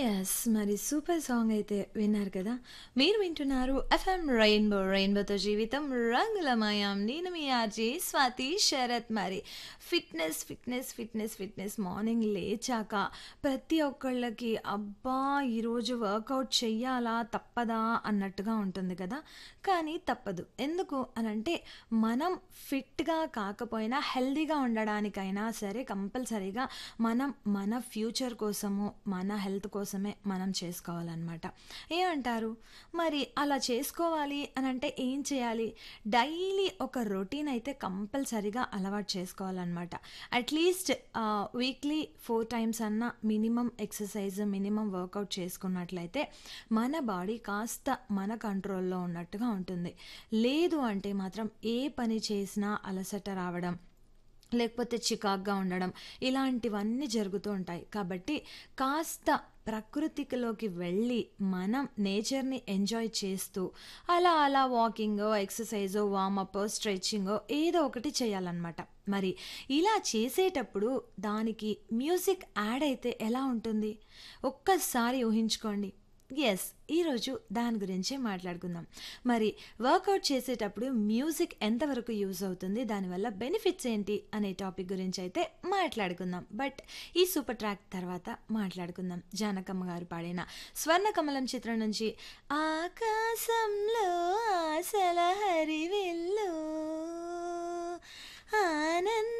Yes. మరి super song అయితే విన్నారు కదా! మీరు వింటున్నారు ఎఫ్ఎం రెయిన్బో. రెయిన్బోతో జీవితం రంగులమయం. నేను మీ ఆర్‌జే స్వాతి శరత్ మరి. Fitness, fitness, fitness, fitness morning లేచాక ప్రతి ఒక్కళ్ళకి అబ్బా! ఈరోజు వర్కౌట్ చెయ్యాలా? తప్పదా? అన్నట్టుగా ఉంటుంది కదా! కానీ తప్పదు. ఎందుకు అనంటే మనం ఫిట్‌గా కాకపోయినా హెల్తీగా ఉండడానికైనా సరే కంపల్సరీగా మనం మన ఫ్యూచర్ కోసము, మన హెల్త్ కోసమే మనం చేసుకోవాలనమాట. ఏమంటారు? మరి అలా చేసుకోవాలి అనంటే ఏం చేయాలి? డైలీ ఒక రొటీన్ అయితే కంపల్సరీగా అలవాటు చేసుకోవాలనమాట. అట్‌లీస్ట్ ఆహ్, వీక్లీ 4 టైమ్స్ అన్నా మినిమమ్ ఎక్సర్‌సైజ్, మినిమమ్ వర్కౌట్ చేసుకున్నట్లయితే మన బాడీ కాస్త మన కంట్రోల్‌లో ఉన్నట్టుగా ఉంటుంది. లేదు అంటే మాత్రం ఏ పని చేసినా అలసట రావడం, లేకపోతే చికాకుగా ఉండడం ఇలాంటివన్నీ జరుగుతూ ఉంటాయి. కాబట్టి కాస్త ప్రకృతిలోకి వెళ్ళి మనం నేచర్‌ని ఎంజాయ్ చేస్తూ అలా అలా వాకింగో, ఎక్సర్‌సైజో, వార్మప్పో, స్ట్రెచింగో ఏదో ఒకటి చేయాలనమాట. మరి ఇలా చేసేటప్పుడు దానికి మ్యూజిక్ యాడ్ అయితే ఎలా ఉంటుంది? ఒక్కసారి ఊహించుకోండి. యెస్. ఈరోజు దాని గురించే మాట్లాడుకుందాం. మరి వర్కౌట్ చేసేటప్పుడు మ్యూజిక్ ఎంతవరకు యూజ్ అవుతుంది? దానివల్ల బెనిఫిట్స్ ఏంటి? అనే టాపిక్ గురించైతే మాట్లాడుకుందాం. బట్ ఈ సూపర్ ట్రాక్ తర్వాత మాట్లాడుకుందాం. జానకమ్మ గారు పాడిన 'స్వర్ణకమలం' చిత్రం నుంచి ఆకాశంలో ఆశల హరివిల్లు ఆనంద